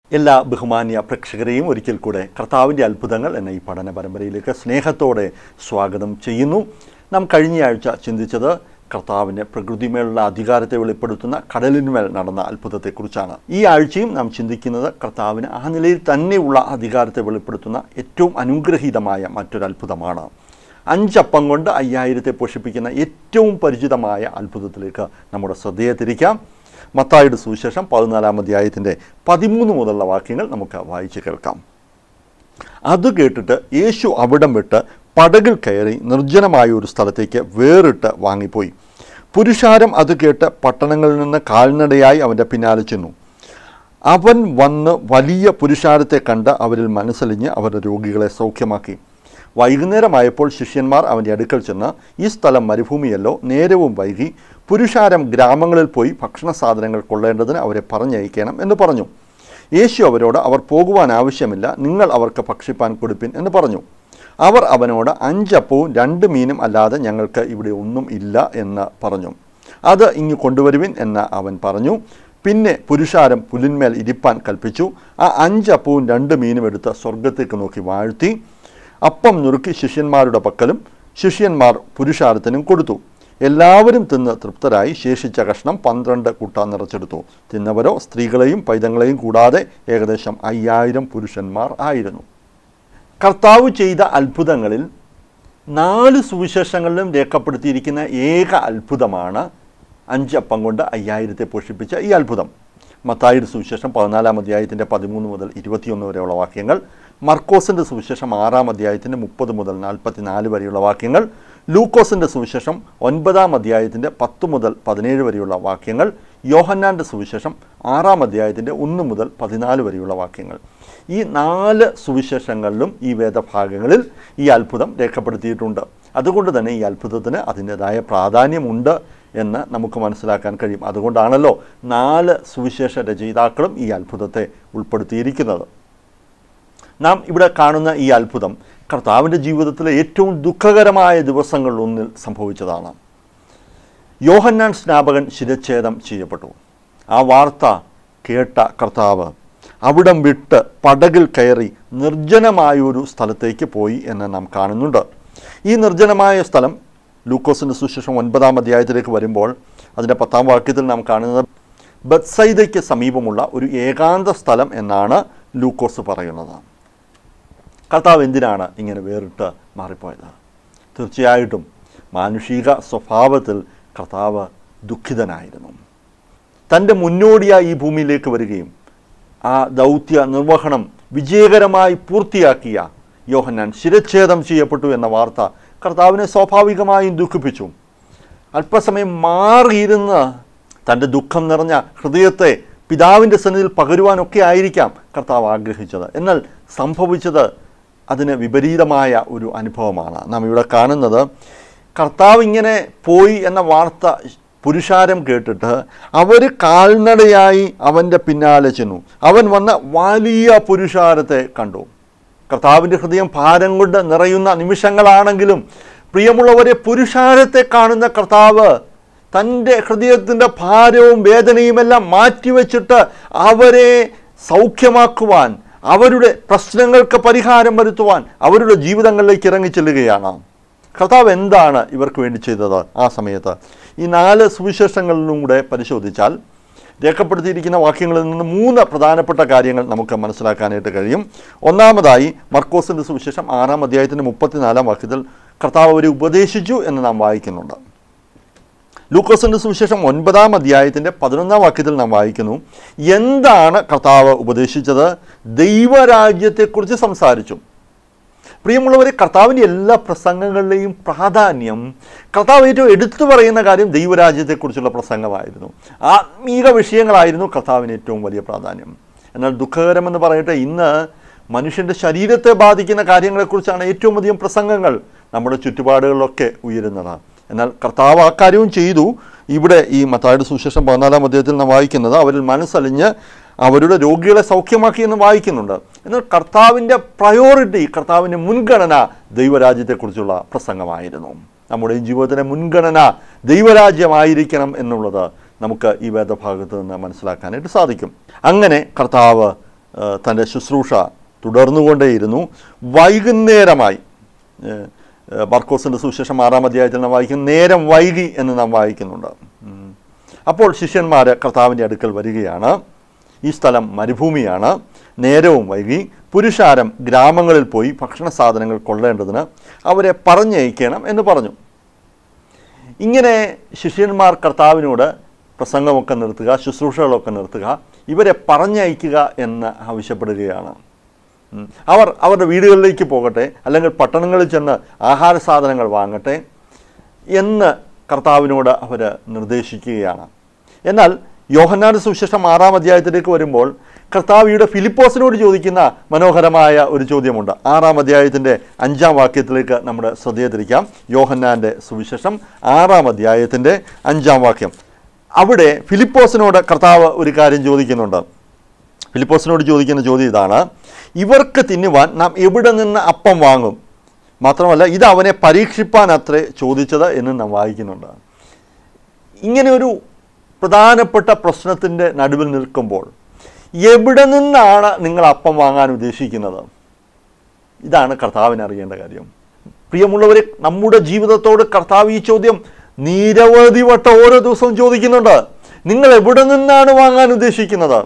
എല്ലാ ബഹുമാന്യ പ്രേക്ഷകരെയും ഒരിക്കൽ കൂടെ കർത്താവിൻ്റെ അത്ഭുതങ്ങൾ എന്ന ഈ പഠന പരമ്പരയിലേക്ക് സ്നേഹത്തോടെ സ്വാഗതം ചെയ്യുന്നു നാം കഴിഞ്ഞയാഴ്ച ചിന്തിച്ചത് കർത്താവിൻ്റെ പ്രകൃതിമേലുള്ള അധികാരത്തെ വെളിപ്പെടുത്തുന്ന കടലിന്മേൽ നടന്ന അത്ഭുതത്തെക്കുറിച്ചാണ് ഈ ആഴ്ചയും നാം ചിന്തിക്കുന്നത് കർത്താവിന് ആ നിലയിൽ തന്നെയുള്ള അധികാരത്തെ വെളിപ്പെടുത്തുന്ന ഏറ്റവും അനുഗ്രഹീതമായ മറ്റൊരു അത്ഭുതമാണ് അഞ്ചപ്പം കൊണ്ട് അയ്യായിരത്തെ പോഷിപ്പിക്കുന്ന ഏറ്റവും പരിചിതമായ അത്ഭുതത്തിലേക്ക് നമ്മുടെ ശ്രദ്ധയെ തിരിക്കാം മത്തായുടെ സുവിശേഷം പതിനാലാം അധ്യായത്തിൻ്റെ പതിമൂന്ന് മുതലുള്ള വാക്യങ്ങൾ നമുക്ക് വായിച്ച് കേൾക്കാം അത് കേട്ടിട്ട് യേശു അവിടം വിട്ട് പടകിൽ കയറി നിർജ്ജനമായ ഒരു സ്ഥലത്തേക്ക് വേറിട്ട് വാങ്ങിപ്പോയി പുരുഷാരം അത് കേട്ട് പട്ടണങ്ങളിൽ നിന്ന് കാൽനടയായി അവൻ്റെ പിന്നാലെ ചെന്നു അവൻ വന്ന് വലിയ പുരുഷാരത്തെ കണ്ട് അവരിൽ മനസ്സലിഞ്ഞ് അവരുടെ രോഗികളെ സൗഖ്യമാക്കി വൈകുന്നേരമായപ്പോൾ ശിഷ്യന്മാർ അവൻ്റെ അടുക്കൽ ചെന്ന് ഈ സ്ഥലം മരുഭൂമിയല്ലോ നേരവും വൈകി പുരുഷാരം ഗ്രാമങ്ങളിൽ പോയി ഭക്ഷണ സാധനങ്ങൾ കൊള്ളേണ്ടതിന് അവരെ പറഞ്ഞയക്കണം എന്ന് പറഞ്ഞു യേശു അവരോട് അവർ പോകുവാൻ ആവശ്യമില്ല നിങ്ങൾ അവർക്ക് ഭക്ഷിപ്പാൻ കൊടുപ്പിൻ എന്ന് പറഞ്ഞു അവർ അവനോട് അഞ്ചപ്പവും രണ്ട് മീനും അല്ലാതെ ഞങ്ങൾക്ക് ഇവിടെ ഒന്നും ഇല്ല എന്ന് പറഞ്ഞു അത് ഇങ്ങ് കൊണ്ടുവരുവിൻ എന്ന് അവൻ പറഞ്ഞു പിന്നെ പുരുഷാരം പുലിന്മേൽ ഇരിപ്പാൻ കൽപ്പിച്ചു ആ അഞ്ചപ്പവും രണ്ട് മീനും എടുത്ത് സ്വർഗത്തേക്ക് നോക്കി വാഴ്ത്തി അപ്പം നുറുക്കി ശിഷ്യന്മാരുടെ പക്കലും ശിഷ്യന്മാർ പുരുഷാരത്തിനും കൊടുത്തു എല്ലാവരും തിന്ന് തൃപ്തരായി ശേഷിച്ച കഷ്ണം പന്ത്രണ്ട് കൂട്ട നിറച്ചെടുത്തു തിന്നവരോ സ്ത്രീകളെയും പൈതങ്ങളെയും കൂടാതെ ഏകദേശം അയ്യായിരം പുരുഷന്മാർ ആയിരുന്നു കർത്താവ് ചെയ്ത അത്ഭുതങ്ങളിൽ നാല് സുവിശേഷങ്ങളിലും രേഖപ്പെടുത്തിയിരിക്കുന്ന ഏക അത്ഭുതമാണ് അഞ്ചപ്പം കൊണ്ട് അയ്യായിരത്തെ പോഷിപ്പിച്ച ഈ അത്ഭുതം മത്തായിയുടെ സുവിശേഷം പതിനാലാം അധ്യായത്തിൻ്റെ പതിമൂന്ന് മുതൽ ഇരുപത്തിയൊന്ന് വരെയുള്ള വാക്യങ്ങൾ മർക്കോസിൻ്റെ സുവിശേഷം ആറാം അധ്യായത്തിൻ്റെ മുപ്പത് മുതൽ നാൽപ്പത്തിനാല് വരെയുള്ള വാക്യങ്ങൾ ലൂക്കോസിൻ്റെ സുവിശേഷം ഒൻപതാം അധ്യായത്തിൻ്റെ പത്ത് മുതൽ പതിനേഴ് വരെയുള്ള വാക്യങ്ങൾ യോഹന്നാൻ്റെ സുവിശേഷം ആറാം അധ്യായത്തിൻ്റെ ഒന്ന് മുതൽ പതിനാല് വരെയുള്ള വാക്യങ്ങൾ ഈ നാല് സുവിശേഷങ്ങളിലും ഈ വേദഭാഗങ്ങളിൽ ഈ അത്ഭുതം രേഖപ്പെടുത്തിയിട്ടുണ്ട് അതുകൊണ്ട് തന്നെ ഈ അത്ഭുതത്തിന് അതിൻ്റെതായ പ്രാധാന്യമുണ്ട് എന്ന് നമുക്ക് മനസ്സിലാക്കാൻ കഴിയും അതുകൊണ്ടാണല്ലോ നാല് സുവിശേഷ രചയിതാക്കളും ഈ അത്ഭുതത്തെ ഉൾപ്പെടുത്തിയിരിക്കുന്നത് നാം ഇവിടെ കാണുന്ന ഈ അത്ഭുതം കർത്താവിൻ്റെ ജീവിതത്തിലെ ഏറ്റവും ദുഃഖകരമായ ദിവസങ്ങളിലൊന്നിൽ സംഭവിച്ചതാണ് യോഹന്നാൻ സ്നാപകൻ ശിരച്ഛേദം ചെയ്യപ്പെട്ടു ആ വാർത്ത കേട്ട കർത്താവ് അവിടം വിട്ട് പടകിൽ കയറി നിർജ്ജനമായൊരു സ്ഥലത്തേക്ക് പോയി എന്ന് നാം കാണുന്നുണ്ട് ഈ നിർജ്ജനമായ സ്ഥലം ലൂക്കോസിൻ്റെ സുശേഷം ഒൻപതാം അധ്യായത്തിലേക്ക് വരുമ്പോൾ അതിൻ്റെ പത്താം വാക്യത്തിൽ നാം കാണുന്നത് ബത്സൈദയ്ക്ക് സമീപമുള്ള ഒരു ഏകാന്ത സ്ഥലം എന്നാണ് ലൂക്കോസ് പറയുന്നത് കർത്താവ് എന്തിനാണ് ഇങ്ങനെ വേറിട്ട് മാറിപ്പോയത് തീർച്ചയായിട്ടും മാനുഷിക സ്വഭാവത്തിൽ കർത്താവ് ദുഃഖിതനായിരുന്നു തൻ്റെ മുന്നോടിയായി ഈ ഭൂമിയിലേക്ക് വരികയും ആ ദൗത്യ നിർവഹണം വിജയകരമായി പൂർത്തിയാക്കിയ യോഹന്നാൻ ശിരച്ഛേദം ചെയ്യപ്പെട്ടു എന്ന വാർത്ത കർത്താവിനെ സ്വാഭാവികമായും ദുഃഖിപ്പിച്ചു അല്പസമയം മാറിയിരുന്ന് തൻ്റെ ദുഃഖം നിറഞ്ഞ ഹൃദയത്തെ പിതാവിൻ്റെ സന്നിധിയിൽ പകരുവാനൊക്കെ ആയിരിക്കാം കർത്താവ് ആഗ്രഹിച്ചത് എന്നാൽ സംഭവിച്ചത് അതിന് വിപരീതമായ ഒരു അനുഭവമാണ് നാം ഇവിടെ കാണുന്നത് കർത്താവ് ഇങ്ങനെ പോയി എന്ന വാർത്ത പുരുഷാരം കേട്ടിട്ട് അവർ കാൽനടയായി അവൻ്റെ പിന്നാലെ ചെന്നു അവൻ വന്ന വലിയ പുരുഷാരത്തെ കണ്ടു കർത്താവിൻ്റെ ഹൃദയം ഭാരം കൊണ്ട് നിറയുന്ന നിമിഷങ്ങളാണെങ്കിലും പ്രിയമുള്ളവരെ പുരുഷാരത്തെ കാണുന്ന കർത്താവ് തൻ്റെ ഹൃദയത്തിൻ്റെ ഭാരവും വേദനയുമെല്ലാം മാറ്റിവെച്ചിട്ട് അവരെ സൗഖ്യമാക്കുവാൻ അവരുടെ പ്രശ്നങ്ങൾക്ക് പരിഹാരം വരുത്തുവാൻ അവരുടെ ജീവിതങ്ങളിലേക്ക് ഇറങ്ങിച്ചെല്ലുകയാണ് കർത്താവ് എന്താണ് ഇവർക്ക് വേണ്ടി ചെയ്തത് ആ സമയത്ത് ഈ നാല് സുവിശേഷങ്ങളിലും കൂടെ പരിശോധിച്ചാൽ രേഖപ്പെടുത്തിയിരിക്കുന്ന വാക്യങ്ങളിൽ നിന്ന് മൂന്ന് പ്രധാനപ്പെട്ട കാര്യങ്ങൾ നമുക്ക് മനസ്സിലാക്കാനായിട്ട് കഴിയും ഒന്നാമതായി മർക്കോസിൻ്റെ സുവിശേഷം ആറാം അധ്യായത്തിൻ്റെ മുപ്പത്തിനാലാം വാക്യത്തിൽ കർത്താവ് അവരെ ഉപദേശിച്ചു എന്ന് നാം വായിക്കുന്നുണ്ട് ലൂക്കോസിൻ്റെ സുവിശേഷം ഒൻപതാം അധ്യായത്തിൻ്റെ പതിനൊന്നാം വാക്യത്തിൽ നാം വായിക്കുന്നു എന്താണ് കർത്താവ് ഉപദേശിച്ചത് ദൈവരാജ്യത്തെക്കുറിച്ച് സംസാരിച്ചു പ്രിയമുള്ളവരെ കർത്താവിൻ്റെ എല്ലാ പ്രസംഗങ്ങളിലെയും പ്രാധാന്യം കർത്താവ് ഏറ്റവും എടുത്തു പറയുന്ന കാര്യം ദൈവരാജ്യത്തെക്കുറിച്ചുള്ള പ്രസംഗമായിരുന്നു ആത്മീക വിഷയങ്ങളായിരുന്നു കർത്താവിന് ഏറ്റവും വലിയ പ്രാധാന്യം എന്നാൽ ദുഃഖകരമെന്ന് പറയട്ടെ ഇന്ന് മനുഷ്യൻ്റെ ശരീരത്തെ ബാധിക്കുന്ന കാര്യങ്ങളെക്കുറിച്ചാണ് ഏറ്റവും അധികം പ്രസംഗങ്ങൾ നമ്മുടെ ചുറ്റുപാടുകളിലൊക്കെ ഉയരുന്നത് എന്നാൽ കർത്താവ് ആ കാര്യവും ചെയ്തു ഇവിടെ ഈ മത്തായുടെ സുശേഷം പതിനാലാം അധ്യായത്തിൽ നാം വായിക്കുന്നത് അവരിൽ മനസ്സലിഞ്ഞ് അവരുടെ രോഗികളെ സൗഖ്യമാക്കി എന്ന് വായിക്കുന്നുണ്ട് എന്നാൽ കർത്താവിൻ്റെ പ്രയോറിറ്റി കർത്താവിൻ്റെ മുൻഗണന ദൈവരാജ്യത്തെക്കുറിച്ചുള്ള പ്രസംഗമായിരുന്നു നമ്മുടെ ജീവിതത്തിലെ മുൻഗണന ദൈവരാജ്യമായിരിക്കണം എന്നുള്ളത് നമുക്ക് ഈ വേദഭാഗത്ത് നിന്ന് മനസ്സിലാക്കാനായിട്ട് സാധിക്കും അങ്ങനെ കർത്താവ് ആ, തൻ്റെ ശുശ്രൂഷ തുടർന്നുകൊണ്ടേയിരുന്നു വൈകുന്നേരമായി ഏഹ്, ഏഹ്, മർക്കോസിൻ്റെ സുവിശേഷം ആറാം അധ്യായത്തിൽ നാം വായിക്കും നേരം വൈകി എന്ന് നാം വായിക്കുന്നുണ്ട് ഉം. അപ്പോൾ ശിഷ്യന്മാർ കർത്താവിൻ്റെ അടുക്കൽ വരികയാണ് ഈ സ്ഥലം മരുഭൂമിയാണ് നേരവും വൈകി പുരുഷാരം ഗ്രാമങ്ങളിൽ പോയി ഭക്ഷണ സാധനങ്ങൾ കൊള്ളേണ്ടതിന് അവരെ പറഞ്ഞയക്കണം എന്ന് പറഞ്ഞു ഇങ്ങനെ ശിഷ്യന്മാർ കർത്താവിനോട് പ്രസംഗമൊക്കെ നിർത്തുക ശുശ്രൂഷകളൊക്കെ നിർത്തുക ഇവരെ പറഞ്ഞയക്കുക എന്ന് ആവശ്യപ്പെടുകയാണ് ഉം. അവർ അവരുടെ വീടുകളിലേക്ക് പോകട്ടെ അല്ലെങ്കിൽ പട്ടണങ്ങളിൽ ചെന്ന് ആഹാര സാധനങ്ങൾ വാങ്ങട്ടെ എന്ന് കർത്താവിനോട് അവർ നിർദ്ദേശിക്കുകയാണ് എന്നാൽ യോഹന്നാന്റെ സുവിശേഷം ആറാം അധ്യായത്തിലേക്ക് വരുമ്പോൾ കർത്താവിയുടെ ഫിലിപ്പോസിനോട് ചോദിക്കുന്ന മനോഹരമായ ഒരു ചോദ്യമുണ്ട് ആറാം അധ്യായത്തിൻ്റെ അഞ്ചാം വാക്യത്തിലേക്ക് നമ്മുടെ ശ്രദ്ധയെ തിരിക്കാം യോഹന്നാൻ്റെ സുവിശേഷം ആറാം അധ്യായത്തിൻ്റെ അഞ്ചാം വാക്യം അവിടെ ഫിലിപ്പോസിനോട് കർത്താവ് ഒരു കാര്യം ചോദിക്കുന്നുണ്ട് ഫിലിപ്പോസിനോട് ചോദിക്കുന്ന ചോദ്യം ഇതാണ് ഇവർക്ക് തിന്നുവാൻ നാം എവിടെ നിന്ന് അപ്പം വാങ്ങും മാത്രമല്ല ഇത് അവനെ പരീക്ഷിപ്പാൻ അത്രേ ചോദിച്ചത് എന്ന് നാം വായിക്കുന്നുണ്ട് ഇങ്ങനെ ഒരു പ്രധാനപ്പെട്ട പ്രശ്നത്തിൻ്റെ നടുവിൽ നിൽക്കുമ്പോൾ എവിടെ നിന്നാണ് നിങ്ങൾ അപ്പം വാങ്ങാൻ ഉദ്ദേശിക്കുന്നത് ഇതാണ് കർത്താവിന് അറിയേണ്ട കാര്യം പ്രിയമുള്ളവരെ നമ്മുടെ ജീവിതത്തോട് കർത്താവ് ഈ ചോദ്യം നിരവധി വട്ടം ഓരോ ദിവസവും ചോദിക്കുന്നുണ്ട് നിങ്ങൾ എവിടെ നിന്നാണ് വാങ്ങാൻ ഉദ്ദേശിക്കുന്നത്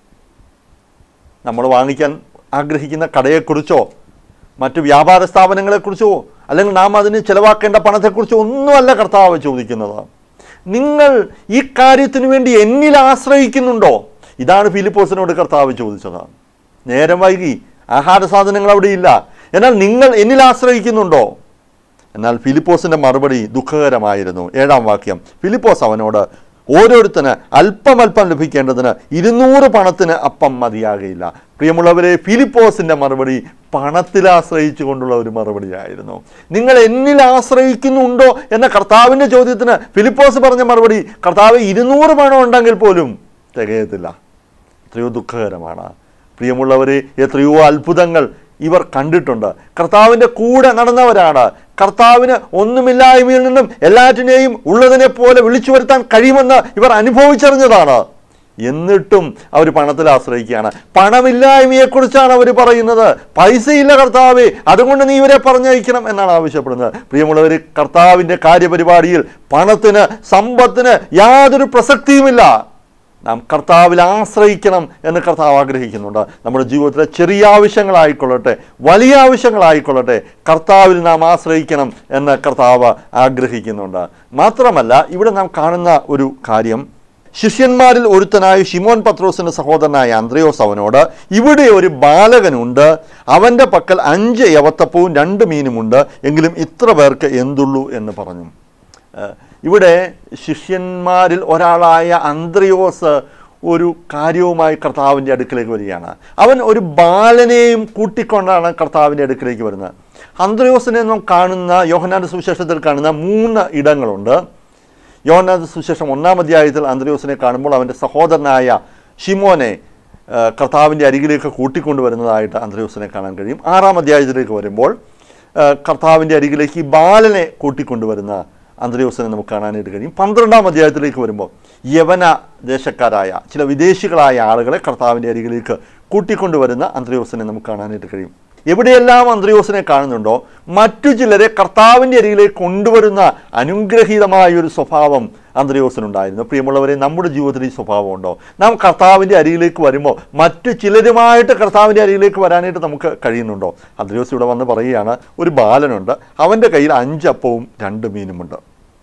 നമ്മൾ വാങ്ങിക്കാൻ ആഗ്രഹിക്കുന്ന കടയെക്കുറിച്ചോ മറ്റ് വ്യാപാര സ്ഥാപനങ്ങളെക്കുറിച്ചോ അല്ലെങ്കിൽ നാം അതിന് ചിലവാക്കേണ്ട പണത്തെക്കുറിച്ചോ ഒന്നുമല്ല കർത്താവ് ചോദിക്കുന്നത് നിങ്ങൾ ഈ കാര്യത്തിന് വേണ്ടി എന്നിൽ ആശ്രയിക്കുന്നുണ്ടോ ഇതാണ് ഫിലിപ്പോസിനോട് കർത്താവ് ചോദിച്ചത് നേരം വൈകി ആഹാര സാധനങ്ങൾ അവിടെ ഇല്ല എന്നാൽ നിങ്ങൾ എന്നിൽ ആശ്രയിക്കുന്നുണ്ടോ എന്നാൽ ഫിലിപ്പോസിന്റെ മറുപടി ദുഃഖകരമായിരുന്നു ഏഴാം വാക്യം ഫിലിപ്പോസ് അവനോട് ഓരോരുത്തന് അല്പം അല്പം ലഭിക്കേണ്ടതിന് ഇരുന്നൂറ് പണത്തിന് അപ്പം മതിയാകയില്ല പ്രിയമുള്ളവരെ ഫിലിപ്പോസിന്റെ മറുപടി പണത്തിൽ ആശ്രയിച്ചു കൊണ്ടുള്ള ഒരു മറുപടിയായിരുന്നു നിങ്ങൾ എന്നിൽ ആശ്രയിക്കുന്നുണ്ടോ എന്ന കർത്താവിന്റെ ചോദ്യത്തിന് ഫിലിപ്പോസ് പറഞ്ഞ മറുപടി കർത്താവ് ഇരുന്നൂറ് പണം ഉണ്ടെങ്കിൽ പോലും തികയത്തില്ല എത്രയോ ദുഃഖകരമാണ് പ്രിയമുള്ളവരെ എത്രയോ അത്ഭുതങ്ങൾ ഇവർ കണ്ടിട്ടുണ്ട് കർത്താവിൻ്റെ കൂടെ നടന്നവരാണ് കർത്താവിന് ഒന്നുമില്ലായ്മയിൽ നിന്നും എല്ലാറ്റിനെയും ഉള്ളതിനെ പോലെ വിളിച്ചു വരുത്താൻ കഴിയുമെന്ന് ഇവർ അനുഭവിച്ചറിഞ്ഞതാണ് എന്നിട്ടും അവർ പണത്തിൽ ആശ്രയിക്കുകയാണ് പണമില്ലായ്മയെക്കുറിച്ചാണ് അവർ പറയുന്നത് പൈസയില്ല കർത്താവേ അതുകൊണ്ട് നീ ഇവരെ പറഞ്ഞയക്കണം എന്നാണ് ആവശ്യപ്പെടുന്നത് പ്രിയമുള്ളവർ കർത്താവിൻ്റെ കാര്യപരിപാടിയിൽ പണത്തിന് സമ്പത്തിന് യാതൊരു പ്രസക്തിയുമില്ല നാം കർത്താവിൽ ആശ്രയിക്കണം എന്ന് കർത്താവ് ആഗ്രഹിക്കുന്നുണ്ട് നമ്മുടെ ജീവിതത്തിലെ ചെറിയ ആവശ്യങ്ങളായിക്കൊള്ളട്ടെ വലിയ ആവശ്യങ്ങളായിക്കൊള്ളട്ടെ കർത്താവിൽ നാം ആശ്രയിക്കണം എന്ന് കർത്താവ് ആഗ്രഹിക്കുന്നുണ്ട് മാത്രമല്ല ഇവിടെ നാം കാണുന്ന ഒരു കാര്യം ശിഷ്യന്മാരിൽ ഒരുത്തനായ ഷിമോൻ പത്രോസിന്റെ സഹോദരനായ അന്ത്രയോസ് അവനോട് ഇവിടെ ഒരു ബാലകനുണ്ട് അവൻ്റെ പക്കൽ അഞ്ച് യവത്തപ്പവും രണ്ട് മീനുമുണ്ട് എങ്കിലും ഇത്ര പേർക്ക് എന്തുള്ളൂ എന്ന് പറഞ്ഞു ഏഹ് ഇവിടെ ശിഷ്യന്മാരിൽ ഒരാളായ അന്ത്രയോസ് ഒരു കാര്യവുമായി കർത്താവിൻ്റെ അടുക്കിലേക്ക് വരികയാണ് അവൻ ഒരു ബാലനെയും കൂട്ടിക്കൊണ്ടാണ് കർത്താവിൻ്റെ അടുക്കിലേക്ക് വരുന്നത് അന്ത്രയോസിനെ നാം കാണുന്ന യോഹനാന്റെ സുവിശേഷത്തിൽ കാണുന്ന മൂന്ന് ഇടങ്ങളുണ്ട് യോഹനാന്റെ സുവിശേഷം ഒന്നാം അധ്യായത്തിൽ അന്ത്രയോസിനെ കാണുമ്പോൾ അവൻ്റെ സഹോദരനായ ഷിമോനെ ഏഹ് കർത്താവിൻ്റെ അരികിലേക്ക് കൂട്ടിക്കൊണ്ടുവരുന്നതായിട്ട് അന്ത്രയോസിനെ കാണാൻ കഴിയും ആറാം അധ്യായത്തിലേക്ക് വരുമ്പോൾ ഏഹ് കർത്താവിൻ്റെ അരികിലേക്ക് ഈ ബാലനെ കൂട്ടിക്കൊണ്ടുവരുന്ന അന്ത്രയോസിനെ നമുക്ക് കാണാനായിട്ട് കഴിയും പന്ത്രണ്ടാം അധ്യായത്തിലേക്ക് വരുമ്പോൾ യവന ദേശക്കാരായ ചില വിദേശികളായ ആളുകളെ കർത്താവിൻ്റെ അരികിലേക്ക് കൂട്ടിക്കൊണ്ടുവരുന്ന അന്ത്രയോസിനെ നമുക്ക് കാണാനായിട്ട് കഴിയും എവിടെയെല്ലാം അന്ത്രയോസിനെ കാണുന്നുണ്ടോ മറ്റു ചിലരെ കർത്താവിൻ്റെ അരികിലേക്ക് കൊണ്ടുവരുന്ന അനുഗ്രഹീതമായ ഒരു സ്വഭാവം അന്ത്രയോസിനുണ്ടായിരുന്നു പ്രിയമുള്ളവരെ നമ്മുടെ ജീവിതത്തിൽ ഈ സ്വഭാവമുണ്ടോ നാം കർത്താവിൻ്റെ അരികിലേക്ക് വരുമ്പോൾ മറ്റു ചിലരുമായിട്ട് കർത്താവിൻ്റെ അരികിലേക്ക് വരാനായിട്ട് നമുക്ക് കഴിയുന്നുണ്ടോ അന്ത്രയോസ് ഇവിടെ വന്ന് പറയുകയാണ് ഒരു ബാലനുണ്ട് അവൻ്റെ കയ്യിൽ അഞ്ചപ്പവും രണ്ട് മീനുമുണ്ട്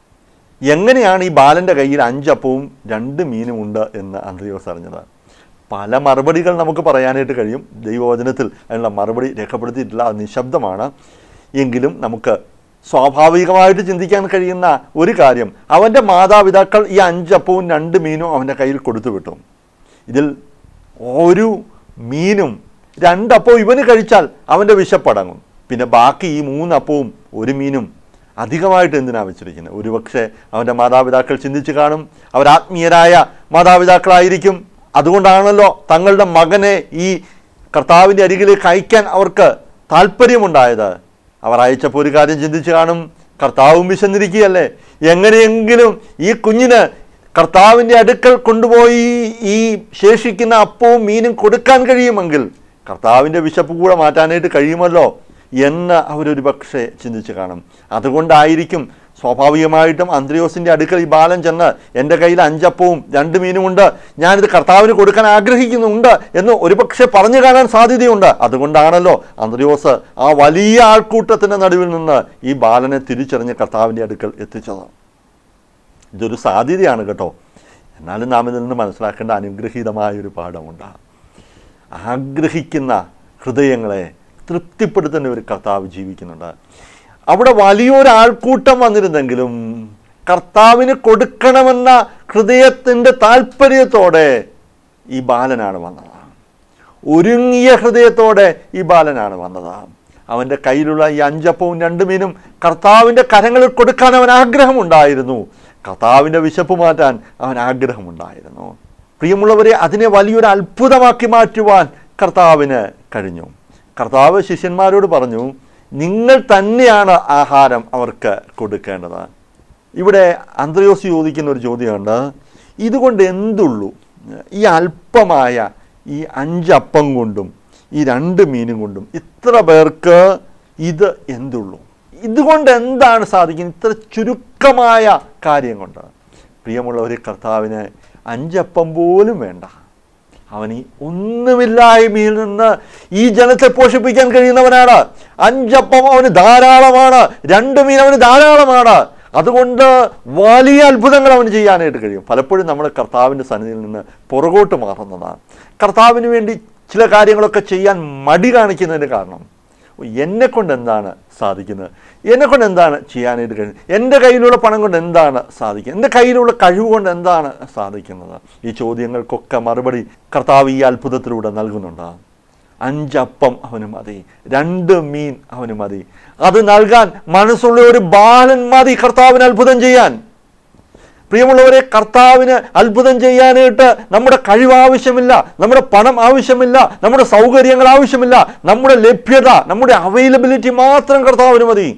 എങ്ങനെയാണ് ഈ ബാലൻ്റെ കയ്യിൽ അഞ്ചപ്പവും രണ്ട് മീനുമുണ്ട് എന്ന് അന്ത്രയോസ് അറിഞ്ഞത് പല മറുപടികൾ നമുക്ക് പറയാനായിട്ട് കഴിയും ദൈവവചനത്തിൽ അതിനുള്ള മറുപടി രേഖപ്പെടുത്തിയിട്ടില്ല അത് നിശബ്ദമാണ് എങ്കിലും നമുക്ക് സ്വാഭാവികമായിട്ട് ചിന്തിക്കാൻ കഴിയുന്ന ഒരു കാര്യം അവൻ്റെ മാതാപിതാക്കൾ ഈ അഞ്ചപ്പവും രണ്ട് മീനും അവൻ്റെ കയ്യിൽ കൊടുത്തു വിട്ടു ഇതിൽ ഒരു മീനും രണ്ടപ്പവും ഇവന് കഴിച്ചാൽ അവൻ്റെ വിശപ്പടങ്ങും പിന്നെ ബാക്കി ഈ മൂന്നപ്പവും ഒരു മീനും അധികമായിട്ട് എന്തിനാ വെച്ചിരിക്കുന്നത് ഒരുപക്ഷെ അവൻ്റെ മാതാപിതാക്കൾ ചിന്തിച്ച് കാണും അവർ ആത്മീയരായ മാതാപിതാക്കളായിരിക്കും അതുകൊണ്ടാണല്ലോ തങ്ങളുടെ മകനെ ഈ കർത്താവിൻ്റെ അരികിലേക്ക് അയക്കാൻ അവർക്ക് താല്പര്യമുണ്ടായത് അവർ അയച്ചപ്പോൾ ഒരു കാര്യം ചിന്തിച്ച് കാണും കർത്താവും വിശന്നിരിക്കുകയല്ലേ എങ്ങനെയെങ്കിലും ഈ കുഞ്ഞിന് കർത്താവിൻ്റെ അടുക്കൽ കൊണ്ടുപോയി ഈ ശേഷിക്കുന്ന അപ്പവും മീനും കൊടുക്കാൻ കഴിയുമെങ്കിൽ കർത്താവിൻ്റെ വിശപ്പ് കൂടെ മാറ്റാനായിട്ട് കഴിയുമല്ലോ എന്ന് അവരൊരു പക്ഷേ ചിന്തിച്ച് കാണും അതുകൊണ്ടായിരിക്കും സ്വാഭാവികമായിട്ടും അന്ത്രയോസിൻ്റെ അടുക്കൽ ഈ ബാലൻ ചെന്ന് എൻ്റെ കയ്യിൽ അഞ്ചപ്പവും രണ്ട് മീനുമുണ്ട് ഞാനിത് കർത്താവിന് കൊടുക്കാൻ ആഗ്രഹിക്കുന്നുണ്ട് എന്ന് ഒരുപക്ഷെ പറഞ്ഞു കാണാൻ സാധ്യതയുണ്ട് അതുകൊണ്ടാണല്ലോ അന്ത്രയോസ് ആ വലിയ ആൾക്കൂട്ടത്തിൻ്റെ നടുവിൽ നിന്ന് ഈ ബാലനെ തിരിച്ചറിഞ്ഞ് കർത്താവിൻ്റെ അടുക്കൽ എത്തിച്ചത് ഇതൊരു സാധ്യതയാണ് കേട്ടോ എന്നാലും നാം ഇതിൽ നിന്ന് മനസ്സിലാക്കേണ്ട അനുഗ്രഹീതമായ ഒരു പാഠമുണ്ട് ആഗ്രഹിക്കുന്ന ഹൃദയങ്ങളെ തൃപ്തിപ്പെടുത്തുന്ന ഒരു കർത്താവ് ജീവിക്കുന്നുണ്ട് അവിടെ വലിയൊരു ആൾക്കൂട്ടം വന്നിരുന്നെങ്കിലും കർത്താവിന് കൊടുക്കണമെന്ന ഹൃദയത്തിൻ്റെ താല്പര്യത്തോടെ ഈ ബാലനാണ് വന്നത് ഒരുങ്ങിയ ഹൃദയത്തോടെ ഈ ബാലനാണ് വന്നത് അവൻ്റെ കയ്യിലുള്ള ഈ അഞ്ചപ്പവും രണ്ട് മീനും കർത്താവിൻ്റെ കരങ്ങളിൽ കൊടുക്കാൻ അവൻ ആഗ്രഹമുണ്ടായിരുന്നു കർത്താവിൻ്റെ വിശപ്പ് മാറ്റാൻ അവൻ ആഗ്രഹമുണ്ടായിരുന്നു പ്രിയമുള്ളവരെ അതിനെ വലിയൊരു അത്ഭുതമാക്കി മാറ്റുവാൻ കർത്താവിന് കഴിഞ്ഞു കർത്താവ് ശിഷ്യന്മാരോട് പറഞ്ഞു നിങ്ങൾ തന്നെയാണ് ആഹാരം അവർക്ക് കൊടുക്കേണ്ടത് ഇവിടെ അന്ത്രയോസ് ചോദിക്കുന്ന ഒരു ചോദ്യമുണ്ട് ഇതുകൊണ്ട് എന്തുള്ളൂ ഈ അല്പമായ ഈ അഞ്ചപ്പം കൊണ്ടും ഈ രണ്ട് മീനും കൊണ്ടും ഇത്ര പേർക്ക് ഇത് എന്തുള്ളൂ ഇതുകൊണ്ട് എന്താണ് സാധിക്കുന്നത് ഇത്ര ചുരുക്കമായ കാര്യം കൊണ്ട് പ്രിയമുള്ളവർ കർത്താവിന് അഞ്ചപ്പം പോലും വേണ്ട അവൻ ഈ ഒന്നുമില്ലായ്മയിൽ നിന്ന് ഈ ജനത്തെ പോഷിപ്പിക്കാൻ കഴിയുന്നവനാണ് അഞ്ചപ്പം അവന് ധാരാളമാണ് രണ്ട് മീൻ അവന് ധാരാളമാണ് അതുകൊണ്ട് വലിയ അത്ഭുതങ്ങൾ അവന് ചെയ്യാനായിട്ട് കഴിയും പലപ്പോഴും നമ്മൾ കർത്താവിൻ്റെ സന്നിധിയിൽ നിന്ന് പുറകോട്ട് മാറുന്നതാണ് കർത്താവിന് വേണ്ടി ചില കാര്യങ്ങളൊക്കെ ചെയ്യാൻ മടി കാണിക്കുന്നതിന് കാരണം എന്നെ കൊണ്ട് എന്താണ് സാധിക്കുന്നത് എന്നെ കൊണ്ട് എന്താണ് ചെയ്യാനായിട്ട് കഴിയുന്നത് എൻ്റെ കയ്യിലുള്ള പണം കൊണ്ട് എന്താണ് സാധിക്കുന്നത് എൻ്റെ കയ്യിലുള്ള കഴിവ് കൊണ്ട് എന്താണ് സാധിക്കുന്നത് ഈ ചോദ്യങ്ങൾക്കൊക്കെ മറുപടി കർത്താവ് ഈ അത്ഭുതത്തിലൂടെ നൽകുന്നുണ്ട് അഞ്ചപ്പം അവന് മതി രണ്ട് മീൻ അവന് മതി അത് നൽകാൻ മനസ്സുള്ള ഒരു ബാലൻ മതി കർത്താവിന് അത്ഭുതം ചെയ്യാൻ പ്രിയമുള്ളവരെ കർത്താവിന് അത്ഭുതം ചെയ്യാനായിട്ട് നമ്മുടെ കഴിവ് ആവശ്യമില്ല നമ്മുടെ പണം ആവശ്യമില്ല നമ്മുടെ സൗകര്യങ്ങൾ ആവശ്യമില്ല നമ്മുടെ ലഭ്യത നമ്മുടെ അവൈലബിലിറ്റി മാത്രം കർത്താവിന് മതി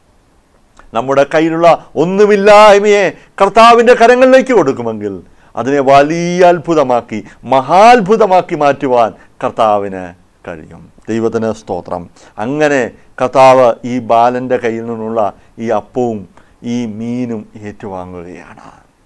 നമ്മുടെ കയ്യിലുള്ള ഒന്നുമില്ലായ്മയെ കർത്താവിൻ്റെ കരങ്ങളിലേക്ക് കൊടുക്കുമെങ്കിൽ അതിനെ വലിയ അത്ഭുതമാക്കി മഹാത്ഭുതമാക്കി മാറ്റുവാൻ കർത്താവിന് കഴിയും ദൈവത്തിന് സ്തോത്രം അങ്ങനെ കർത്താവ് ഈ ബാലൻ്റെ കയ്യിൽ നിന്നുള്ള ഈ അപ്പവും ഈ മീനും ഏറ്റുവാങ്ങുകയാണ്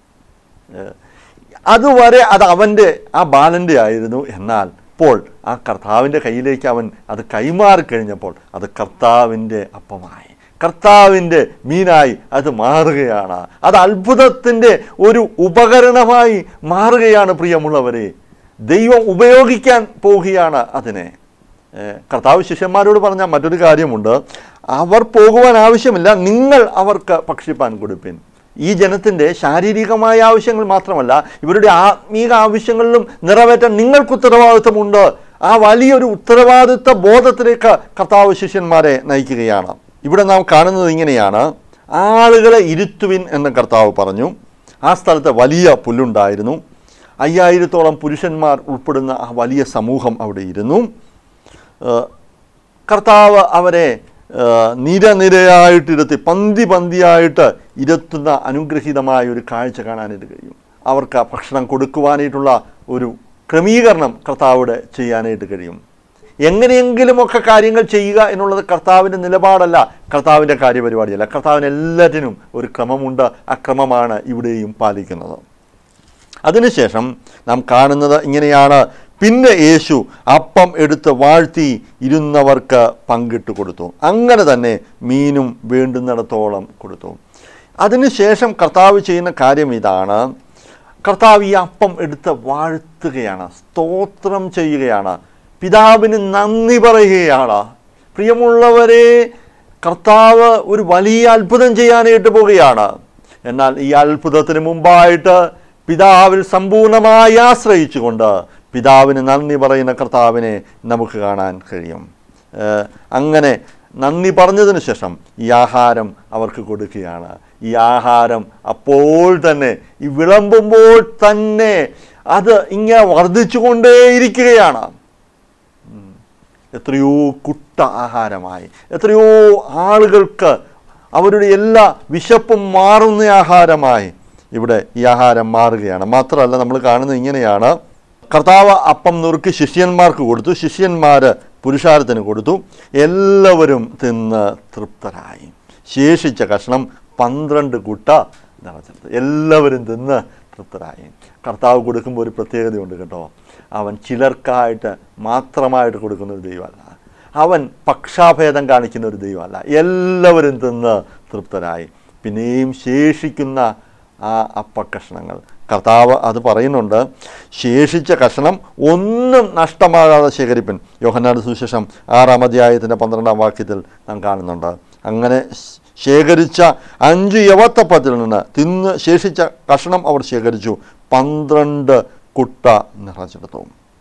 ഏഹ് അതുവരെ അത് അവൻ്റെ ആ ബാലൻ്റെ ആയിരുന്നു എന്നാൽ ഇപ്പോൾ ആ കർത്താവിൻ്റെ കയ്യിലേക്ക് അവൻ അത് കൈമാറിക്കഴിഞ്ഞപ്പോൾ അത് കർത്താവിൻ്റെ അപ്പമായി കർത്താവിൻ്റെ മീനായി അത് മാറുകയാണ് അത് അത്ഭുതത്തിൻ്റെ ഒരു ഉപകരണമായി മാറുകയാണ് പ്രിയമുള്ളവരെ ദൈവം ഉപയോഗിക്കാൻ പോവുകയാണ് അതിനെ ഏഹ് കർത്താവ് ശിഷ്യന്മാരോട് പറഞ്ഞ മറ്റൊരു കാര്യമുണ്ട് അവർ പോകുവാൻ ആവശ്യമില്ല നിങ്ങൾ അവർക്ക് ഭക്ഷിപ്പാൻ കൊടുപ്പിൻ ഈ ജനത്തിൻ്റെ ശാരീരികമായ ആവശ്യങ്ങൾ മാത്രമല്ല ഇവരുടെ ആത്മീക ആവശ്യങ്ങളിലും നിറവേറ്റാൻ നിങ്ങൾക്ക് ഉത്തരവാദിത്വമുണ്ട് ആ വലിയൊരു ഉത്തരവാദിത്വ ബോധത്തിലേക്ക് കർത്താവ് ശിഷ്യന്മാരെ നയിക്കുകയാണ് ഇവിടെ നാം കാണുന്നത് ഇങ്ങനെയാണ് ആളുകളെ ഇരുത്തുവിൻ എന്ന് കർത്താവ് പറഞ്ഞു ആ സ്ഥലത്ത് വലിയ പുല്ലുണ്ടായിരുന്നു അയ്യായിരത്തോളം പുരുഷന്മാർ ഉൾപ്പെടുന്ന ആ വലിയ സമൂഹം അവിടെ ഇരുന്നു ഏഹ് കർത്താവ് അവരെ ഏഹ് നിരനിരയായിട്ടിരുത്തി പന്തി പന്തിയായിട്ട് ഇരുത്തുന്ന അനുഗ്രഹീതമായ ഒരു കാഴ്ച കാണാനായിട്ട് കഴിയും അവർക്ക് ഭക്ഷണം കൊടുക്കുവാനായിട്ടുള്ള ഒരു ക്രമീകരണം കർത്താവിടെ ചെയ്യാനായിട്ട് കഴിയും എങ്ങനെയെങ്കിലുമൊക്കെ കാര്യങ്ങൾ ചെയ്യുക എന്നുള്ളത് കർത്താവിൻ്റെ നിലപാടല്ല കർത്താവിൻ്റെ കാര്യപരിപാടിയല്ല കർത്താവിന് എല്ലാറ്റിനും ഒരു ക്രമമുണ്ട് ആ ക്രമമാണ് ഇവിടെയും പാലിക്കുന്നത് അതിനുശേഷം നാം കാണുന്നത് ഇങ്ങനെയാണ് പിന്നെ യേശു അപ്പം എടുത്ത് വാഴ്ത്തി ഇരുന്നവർക്ക് പങ്കിട്ട് കൊടുത്തു അങ്ങനെ തന്നെ മീനും വേണ്ടുന്നിടത്തോളം കൊടുത്തു അതിനുശേഷം കർത്താവ് ചെയ്യുന്ന കാര്യം ഇതാണ് കർത്താവ് ഈ അപ്പം എടുത്ത് വാഴ്ത്തുകയാണ് സ്തോത്രം ചെയ്യുകയാണ് പിതാവിന് നന്ദി പറയുകയാണ് പ്രിയമുള്ളവരെ കർത്താവ് ഒരു വലിയ അത്ഭുതം ചെയ്യാനായിട്ട് പോവുകയാണ് എന്നാൽ ഈ അത്ഭുതത്തിന് മുമ്പായിട്ട് പിതാവിൽ സമ്പൂർണ്ണമായി ആശ്രയിച്ചുകൊണ്ട് പിതാവിന് നന്ദി പറയുന്ന കർത്താവിനെ നമുക്ക് കാണാൻ കഴിയും ഏഹ് അങ്ങനെ നന്ദി പറഞ്ഞതിന് ശേഷം ഈ ആഹാരം അവർക്ക് കൊടുക്കുകയാണ് ഈ ആഹാരം അപ്പോൾ തന്നെ ഈ വിളമ്പുമ്പോൾ തന്നെ അത് ഇങ്ങനെ വർദ്ധിച്ചുകൊണ്ടേയിരിക്കുകയാണ് ഉം. എത്രയോ കുട്ട ആഹാരമായി എത്രയോ ആളുകൾക്ക് അവരുടെ എല്ലാ വിശപ്പും മാറുന്ന ആഹാരമായി ഇവിടെ ഈ ആഹാരം മാറുകയാണ് മാത്രമല്ല നമ്മൾ കാണുന്നത് ഇങ്ങനെയാണ് കർത്താവ് അപ്പം നുറുക്കി ശിഷ്യന്മാർക്ക് കൊടുത്തു ശിഷ്യന്മാർ പുരുഷാരത്തിന് കൊടുത്തു എല്ലാവരും തിന്ന് തൃപ്തരായി ശേഷിച്ച കഷ്ണം പന്ത്രണ്ട് കുട്ട നിറച്ചെടുത്തു എല്ലാവരും തിന്ന് തൃപ്തരായി കർത്താവ് കൊടുക്കുമ്പോൾ ഒരു പ്രത്യേകതയുണ്ട് കേട്ടോ അവൻ ചിലർക്കായിട്ട് മാത്രമായിട്ട് കൊടുക്കുന്ന ഒരു ദൈവമല്ല അവൻ പക്ഷാഭേദം കാണിക്കുന്ന ഒരു ദൈവമല്ല എല്ലാവരും തിന്ന് തൃപ്തരായി പിന്നെയും ശേഷിക്കുന്ന ആ അപ്പക്കഷ്ണങ്ങൾ കർത്താവ് അത് പറയുന്നുണ്ട് ശേഷിച്ച കഷ്ണം ഒന്നും നഷ്ടമാകാതെ ശേഖരിപ്പൻ യോഹന്നാട് സുവിശേഷം ആറാം അധ്യായത്തിൻ്റെ പന്ത്രണ്ടാം വാക്യത്തിൽ നാം കാണുന്നുണ്ട് അങ്ങനെ ശ്- ശേഖരിച്ച അഞ്ച് യവത്തപ്പത്തിൽ നിന്ന് തിന്ന് ശേഷിച്ച കഷ്ണം അവർ ശേഖരിച്ചു പന്ത്രണ്ട് കുട്ട നിറച്ചെടുത്തു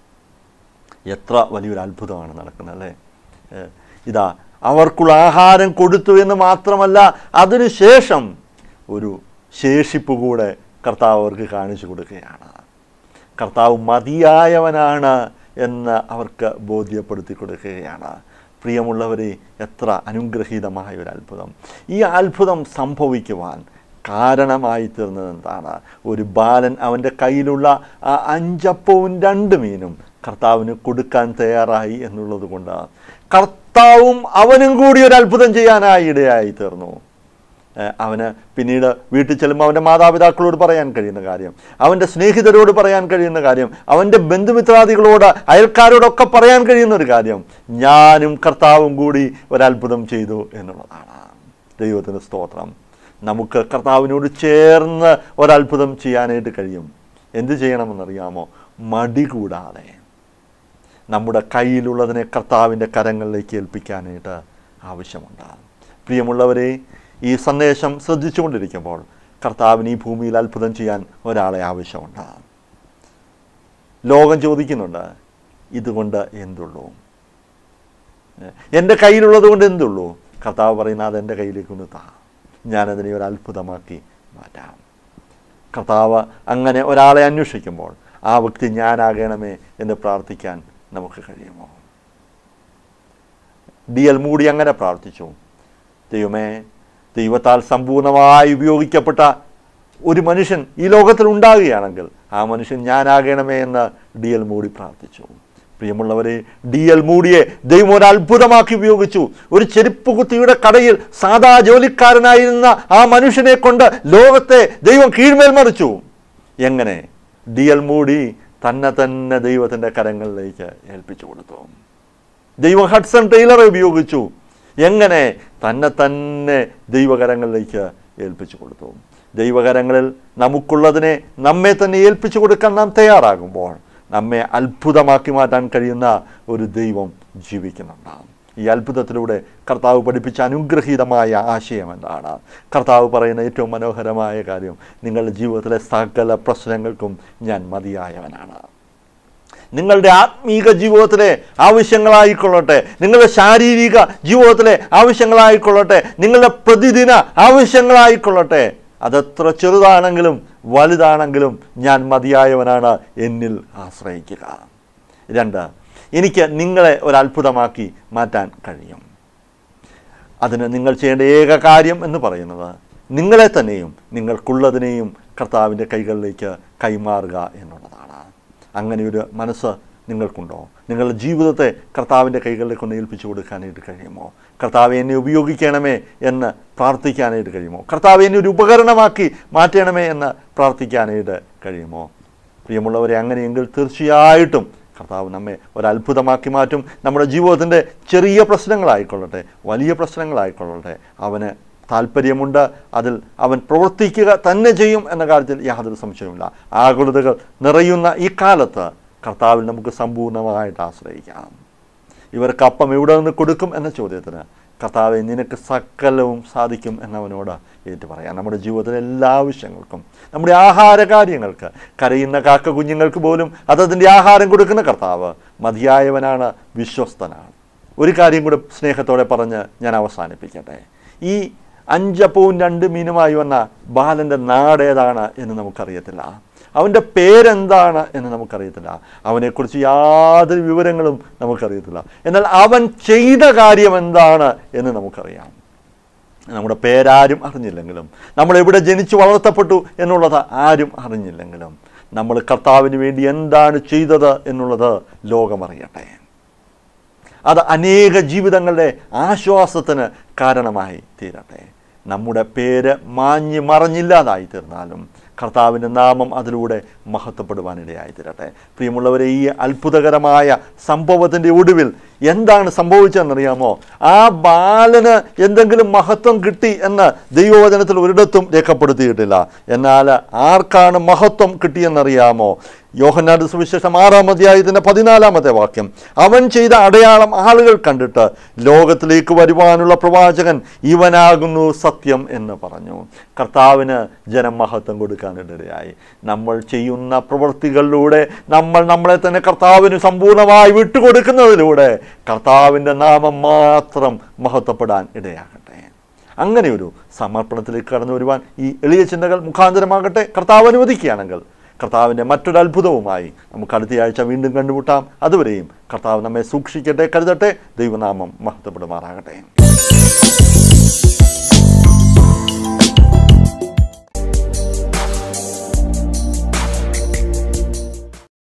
എത്ര വലിയൊരു അത്ഭുതമാണ് നടക്കുന്നത് അല്ലേ ഏഹ് ഇതാ അവർക്കുള്ള ആഹാരം കൊടുത്തു എന്ന് മാത്രമല്ല അതിനുശേഷം ഒരു ശേഷിപ്പ് കൂടെ കർത്താവ് അവർക്ക് കാണിച്ചു കൊടുക്കുകയാണ് കർത്താവ് മതിയായവനാണ് എന്ന് അവർക്ക് ബോധ്യപ്പെടുത്തി കൊടുക്കുകയാണ് പ്രിയമുള്ളവരെ എത്ര അനുഗ്രഹീതമായ ഒരു അത്ഭുതം ഈ അത്ഭുതം സംഭവിക്കുവാൻ കാരണമായി തീർന്നത് എന്താണ് ഒരു ബാലൻ അവൻ്റെ കയ്യിലുള്ള ആ അഞ്ചപ്പവും രണ്ട് മീനും കർത്താവിന് കൊടുക്കാൻ തയ്യാറായി എന്നുള്ളത് കൊണ്ട് കർത്താവും അവനും കൂടി ഒരു അത്ഭുതം ചെയ്യാനായി ഇടയായി തീർന്നു ഏഹ് അവന് പിന്നീട് വീട്ടിൽ ചെല്ലുമ്പോൾ അവൻ്റെ മാതാപിതാക്കളോട് പറയാൻ കഴിയുന്ന കാര്യം അവൻ്റെ സ്നേഹിതരോട് പറയാൻ കഴിയുന്ന കാര്യം അവൻ്റെ ബന്ധുമിത്രാദികളോട് അയൽക്കാരോടൊക്കെ പറയാൻ കഴിയുന്ന ഒരു കാര്യം ഞാനും കർത്താവും കൂടി ഒരത്ഭുതം ചെയ്തു എന്നുള്ളതാണ് ദൈവത്തിന് സ്തോത്രം നമുക്ക് കർത്താവിനോട് ചേർന്ന് ഒരത്ഭുതം ചെയ്യാനായിട്ട് കഴിയും എന്ത് ചെയ്യണമെന്നറിയാമോ മടി കൂടാതെ നമ്മുടെ കയ്യിലുള്ളതിനെ കർത്താവിൻ്റെ കരങ്ങളിലേക്ക് ഏൽപ്പിക്കാനായിട്ട് ആവശ്യമുണ്ട് പ്രിയമുള്ളവരെ ഈ സന്ദേശം ശ്രദ്ധിച്ചുകൊണ്ടിരിക്കുമ്പോൾ കർത്താവിന് ഈ ഭൂമിയിൽ അത്ഭുതം ചെയ്യാൻ ഒരാളെ ആവശ്യമുണ്ട് ലോകം ചോദിക്കുന്നുണ്ട് ഇതുകൊണ്ട് എന്തുള്ളൂ എൻ്റെ കയ്യിലുള്ളത് കൊണ്ട് എന്തുള്ളൂ കർത്താവ് പറയുന്ന അത് എൻ്റെ കയ്യിലേക്ക് ഒന്ന് താ ഞാനതിനെ ഒരു അത്ഭുതമാക്കി മാറ്റാം കർത്താവ് അങ്ങനെ ഒരാളെ അന്വേഷിക്കുമ്പോൾ ആ വ്യക്തി ഞാനാകണമേ എന്ന് പ്രാർത്ഥിക്കാൻ നമുക്ക് കഴിയുമോ ഡി എൽ മൂടി അങ്ങനെ പ്രാർത്ഥിച്ചു ദൈവമേ ദൈവത്താൽ സമ്പൂർണ്ണമായി ഉപയോഗിക്കപ്പെട്ട ഒരു മനുഷ്യൻ ഈ ലോകത്തിൽ ഉണ്ടാകുകയാണെങ്കിൽ ആ മനുഷ്യൻ ഞാനാകണമേ എന്ന് ഡി എൽ മൂടി പ്രാർത്ഥിച്ചു പ്രിയമുള്ളവരെ ഡി എൽ മൂടിയെ ദൈവം ഒരു അത്ഭുതമാക്കി ഉപയോഗിച്ചു ഒരു ചെരുപ്പ് കുത്തിയുടെ കടയിൽ സാധാ ജോലിക്കാരനായിരുന്ന ആ മനുഷ്യനെ കൊണ്ട് ലോകത്തെ ദൈവം കീഴ്മേൽ മറിച്ചു എങ്ങനെ ഡി എൽ മൂടി തന്നെ തന്നെ ദൈവത്തിൻ്റെ കരങ്ങളിലേക്ക് ഏൽപ്പിച്ചു കൊടുത്തു ദൈവം ഹഡ്സൺ ടൈലറെ ഉപയോഗിച്ചു എങ്ങനെ തന്നെ തന്നെ ദൈവകരങ്ങളിലേക്ക് ഏൽപ്പിച്ചു കൊടുത്തു ദൈവകരങ്ങളിൽ നമുക്കുള്ളതിനെ നമ്മെ തന്നെ ഏൽപ്പിച്ചു കൊടുക്കാൻ നാം തയ്യാറാകുമ്പോൾ നമ്മെ അത്ഭുതമാക്കി മാറ്റാൻ കഴിയുന്ന ഒരു ദൈവം ജീവിക്കുന്നുണ്ടാകും ഈ അത്ഭുതത്തിലൂടെ കർത്താവ് പഠിപ്പിച്ച അനുഗ്രഹീതമായ ആശയം എന്താണ് കർത്താവ് പറയുന്ന ഏറ്റവും മനോഹരമായ കാര്യം നിങ്ങളുടെ ജീവിതത്തിലെ സകല പ്രശ്നങ്ങൾക്കും ഞാൻ മതിയായവനാണ് നിങ്ങളുടെ ആത്മീക ജീവിതത്തിലെ ആവശ്യങ്ങളായിക്കൊള്ളട്ടെ നിങ്ങളുടെ ശാരീരിക ജീവിതത്തിലെ ആവശ്യങ്ങളായിക്കൊള്ളട്ടെ നിങ്ങളുടെ പ്രതിദിന ആവശ്യങ്ങളായിക്കൊള്ളട്ടെ അതെത്ര ചെറുതാണെങ്കിലും വലുതാണെങ്കിലും ഞാൻ മതിയായവനാണ് എന്നിൽ ആശ്രയിക്കുക രണ്ട് എനിക്ക് നിങ്ങളെ ഒരത്ഭുതമാക്കി മാറ്റാൻ കഴിയും അതിന് നിങ്ങൾ ചെയ്യേണ്ട ഏക കാര്യം എന്ന് പറയുന്നത് നിങ്ങളെ തന്നെയും നിങ്ങൾക്കുള്ളതിനെയും കർത്താവിൻ്റെ കൈകളിലേക്ക് കൈമാറുക എന്നുള്ളതാണ് അങ്ങനെ ഒരു മനസ്സ് നിങ്ങൾക്കുണ്ടോ നിങ്ങളുടെ ജീവിതത്തെ കർത്താവിൻ്റെ കൈകളിലേക്ക് ഒന്ന് ഏൽപ്പിച്ചു കൊടുക്കാനായിട്ട് കഴിയുമോ കർത്താവ് എന്നെ ഉപയോഗിക്കണമേ എന്ന് പ്രാർത്ഥിക്കാനായിട്ട് കഴിയുമോ കർത്താവ് എന്നെ ഒരു ഉപകരണമാക്കി മാറ്റണമേ എന്ന് പ്രാർത്ഥിക്കാനായിട്ട് കഴിയുമോ പ്രിയമുള്ളവരെ അങ്ങനെയെങ്കിൽ തീർച്ചയായിട്ടും കർത്താവ് നമ്മെ ഒരത്ഭുതമാക്കി മാറ്റും നമ്മുടെ ജീവിതത്തിൻ്റെ ചെറിയ പ്രശ്നങ്ങളായിക്കൊള്ളട്ടെ വലിയ പ്രശ്നങ്ങളായിക്കൊള്ളട്ടെ അവന് താല്പര്യമുണ്ട് അതിൽ അവൻ പ്രവർത്തിക്കുക തന്നെ ചെയ്യും എന്ന കാര്യത്തിൽ യാതൊരു സംശയവുമില്ല ആകുലതകൾ നിറയുന്ന ഈ കാലത്ത് കർത്താവിൽ നമുക്ക് സമ്പൂർണ്ണമായിട്ട് ആശ്രയിക്കാം ഇവർക്ക് അപ്പം എവിടെ നിന്ന് കൊടുക്കും എന്ന ചോദ്യത്തിന് കർത്താവെ നിനക്ക് സകലവും സാധിക്കും എന്നവനോട് ഏറ്റു പറയാം നമ്മുടെ ജീവിതത്തിലെ എല്ലാ ആവശ്യങ്ങൾക്കും നമ്മുടെ ആഹാര കാര്യങ്ങൾക്ക് കരയുന്ന കാക്ക കുഞ്ഞുങ്ങൾക്ക് പോലും അതതിൻ്റെ ആഹാരം കൊടുക്കുന്ന കർത്താവ് മതിയായവനാണ് വിശ്വസ്തനാണ് ഒരു കാര്യം കൂടെ സ്നേഹത്തോടെ പറഞ്ഞ് ഞാൻ അവസാനിപ്പിക്കട്ടെ ഈ അഞ്ചപ്പവും രണ്ട് മീനുമായി വന്ന ബാലൻ്റെ നാടേതാണ് എന്ന് നമുക്കറിയത്തില്ല അവൻ്റെ പേരെന്താണ് എന്ന് നമുക്കറിയത്തില്ല അവനെക്കുറിച്ച് യാതൊരു വിവരങ്ങളും നമുക്കറിയത്തില്ല എന്നാൽ അവൻ ചെയ്ത കാര്യം എന്താണ് എന്ന് നമുക്കറിയാം നമ്മുടെ പേരാരും അറിഞ്ഞില്ലെങ്കിലും നമ്മൾ എവിടെ ജനിച്ചു വളർത്തപ്പെട്ടു എന്നുള്ളത് ആരും അറിഞ്ഞില്ലെങ്കിലും നമ്മൾ കർത്താവിന് വേണ്ടി എന്താണ് ചെയ്തത് എന്നുള്ളത് ലോകമറിയട്ടെ അത് അനേക ജീവിതങ്ങളുടെ ആശ്വാസത്തിന് കാരണമായി തീരട്ടെ നമ്മുടെ പേര് മാഞ്ഞ് മറഞ്ഞില്ലാതായി തീർന്നാലും കർത്താവിൻ്റെ നാമം അതിലൂടെ മഹത്വപ്പെടുവാനിടയായി തീരട്ടെ പ്രിയമുള്ളവരെ ഈ അത്ഭുതകരമായ സംഭവത്തിൻ്റെ ഒടുവിൽ എന്താണ് സംഭവിച്ചതെന്നറിയാമോ ആ ബാലന് എന്തെങ്കിലും മഹത്വം കിട്ടി എന്ന് ദൈവവചനത്തിൽ ഒരിടത്തും രേഖപ്പെടുത്തിയിട്ടില്ല എന്നാൽ ആർക്കാണ് മഹത്വം കിട്ടിയെന്നറിയാമോ യോഹന്നാന്റെ സുവിശേഷം ആറാം അധ്യായത്തിൻ്റെ പതിനാലാമത്തെ വാക്യം അവൻ ചെയ്ത അടയാളം ആളുകൾ കണ്ടിട്ട് ലോകത്തിലേക്ക് വരുവാനുള്ള പ്രവാചകൻ ഇവനാകുന്നു സത്യം എന്ന് പറഞ്ഞു കർത്താവിന് ജനം മഹത്വം കൊടുക്കാനിടയായി നമ്മൾ ചെയ്യുന്ന പ്രവൃത്തികളിലൂടെ നമ്മൾ നമ്മളെ തന്നെ കർത്താവിന് സമ്പൂർണ്ണമായി വിട്ടുകൊടുക്കുന്നതിലൂടെ കർത്താവിൻ്റെ നാമം മാത്രം മഹത്വപ്പെടാൻ ഇടയാകട്ടെ അങ്ങനെ ഒരു സമർപ്പണത്തിലേക്ക് കടന്നു വരുവാൻ ഈ എളിയ ചിന്തകൾ മുഖാന്തരമാകട്ടെ കർത്താവ് അനുവദിക്കുകയാണെങ്കിൽ കർത്താവിൻ്റെ മറ്റൊരു അത്ഭുതവുമായി നമുക്ക് അടുത്ത ആഴ്ച വീണ്ടും കണ്ടുമുട്ടാം അതുവരെയും കർത്താവ് നമ്മെ സൂക്ഷിക്കട്ടെ കരുതട്ടെ ദൈവനാമം മഹത്വപ്പെടുമാറാകട്ടെ